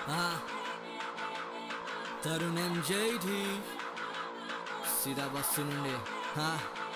తరుణ్ ఎంజైటి సీదా బస్సు నుండి హా.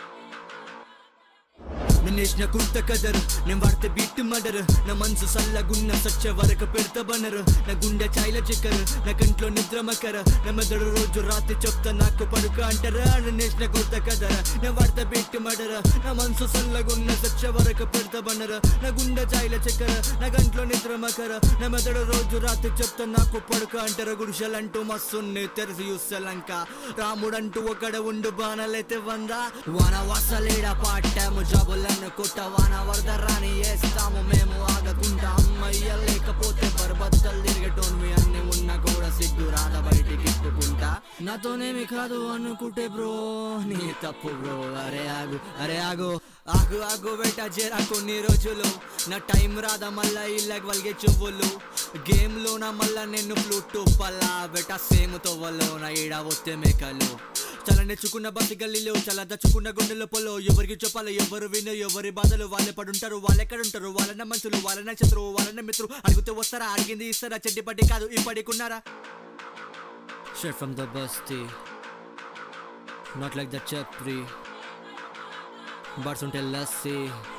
నిన్నేసిన కుర్త కదరు నేను వాడితే బీట్ మడరు నా మనసు సల్లగున్న సచ్చ వరకు పెడత బనరు నా గుండె చాయల చెక్కరు నా కంట్లో నిద్ర మకర నా మెదడు రోజు రాత్రి చెప్తా నాకు పడుక అంటారా నిన్నేసిన కుర్త కదర నేను వాడితే బీట్ మడర నా మనసు సల్లగున్న సచ్చ వరకు పెడత బనరు నా గుండె చాయల చెక్కర నా కంట్లో నిద్ర మకర నా మెదడు రోజు రాత్రి చెప్తా నాకు పడుక అంటారు గుడిసెలంటూ మస్తున్ని తెరసి చూసలంక రాముడంటూ ఒకడ ఉండు బాణలైతే వంద వాన వసలేడా పాటాము జాబులను కొట్ట వాన వరద రాని వేస్తాము మేము ఆగకుండా అమ్మయ్య లేకపోతే బరబద్దలు తిరిగటోన్వి అన్ని ఉన్నా కూడా సిగ్గు రాద బయటికి ఇప్పుకుంటా నాతోనేమి కాదు అనుకుంటే బ్రో నీ తప్పు బ్రో అరే ఆగు అరే ఆగు ఆగు ఆగు బేట జరా కొన్ని రోజులు నా టైం రాదా మళ్ళా ఇళ్ళకి వలిగే చెవులు గేమ్ లో నా మళ్ళా నేను ఫ్లూట్ పల్లా బెట సేమ్ తవ్వలో నా ఈడ వస్తే మేకలు చాలా నెచ్చుకున్న బతి గల్లీలో చాలా దచ్చుకున్న గుండెల పొలో ఎవరికి చెప్పాలి ఎవరు విను ఎవరి బాధలు వాళ్ళే పడుంటారు వాళ్ళు ఎక్కడ ఉంటారు వాళ్ళన్న మనుషులు వాళ్ళన్న శత్రువు వాళ్ళన్న మిత్రు అడిగితే వస్తారా అడిగింది ఇస్తారా చెడ్డి పట్టి కాదు ఇప్పటికున్నారా Straight from the basti Not like the chapri Bars ఉంటే లస్సీ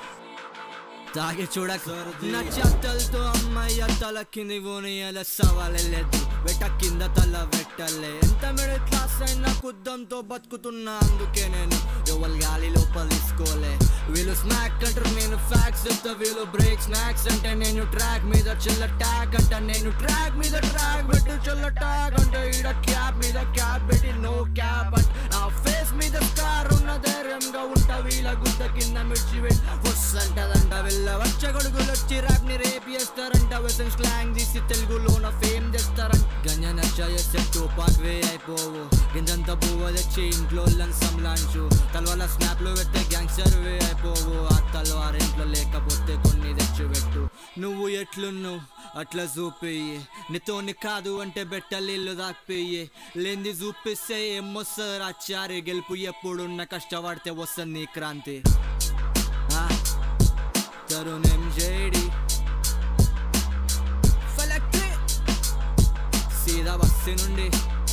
తాగి చూడక నా చెత్తలతో అమ్మాయి తల కింది పోనీయాల సవాలేదు వెట కింద తల పెట్టలే ఎంత మిడిల్ క్లాస్ అయినా కుద్దంతో బతుకుతున్నా అందుకే నేను ఎవరి గాలి లోపల తీసుకోలే వీళ్ళు స్నాక్ అంటారు నేను ఫ్యాక్స్ చెప్తా వీళ్ళు బ్రేక్ స్నాక్స్ అంటే నేను ట్రాక్ మీద చిల్ల ట్యాక్ అంట నేను ట్రాక్ మీద ట్రాక్ పెట్టి చిల్ల ట్యాక్ అంటే ఈడ క్యాప్ మీద క్యాప్ పెట్టి నో క్యాప్ అంట నా ఫేస్ మీద స్కార్ ఉన్న ధైర్యంగా ఉంటా వీళ్ళ గుద్ద కింద మిర్చి పెట్టి ఫుస్ అంటదంట వీళ్ళ వచ్చ గొడుగులు వచ్చి ర్యాప్ ని రేప్ చేస్తారంట వెసన్ స్లాంగ్ తీసి తెలుగులో నా ఫేమ్ తెస్తారంట గంజ నచ్చ చేస్తే టూపాక్ వే అయిపోవు గింజంత పువ్వు తెచ్చి ఇంట్లో లంసం లాంచు తలవల స్నాప్ లో పెడితే గ్యాంగ్స్టర్ వే అయిపోవు ఆ తలవారు ఇంట్లో లేకపోతే కొన్ని తెచ్చి పెట్టు నువ్వు ఎట్లున్నావు అట్లా చూపియ్యి నీతోని కాదు అంటే బెట్టలీళ్ళు దాక్పియ్యి లేంది చూపిస్తే ఏమొస్తారు ఆచారి గెలుపు ఎప్పుడున్న కష్టపడితే వస్తుంది నీ క్రాంతి ఆ, తరుణ్ ఎంజేడి ఫలక్కి సీదా బస్సు నుండి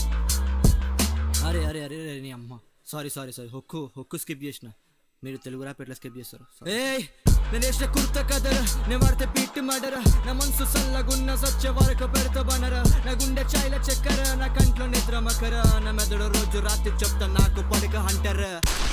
అరే అరే అరే అరే నీ అమ్మ సారీ సారీ సారీ హొక్కు హొక్కు స్కిప్ చేసిన మీరు తెలుగు ర్యాప్ ఎట్లా స్కిప్ చేస్తారు ఏయ్ నేను వేసిన కుర్త కదర నేను వాడితే బీట్ మడర నా మనసు సల్లగున్న సచ్చ వరకు పెడత బనర నా గుండె చాయల చక్కెర నా కంట్లో నిద్ర మకర నా మెదడు రోజు రాత్రి చెప్తా నాకు పడక హంటర్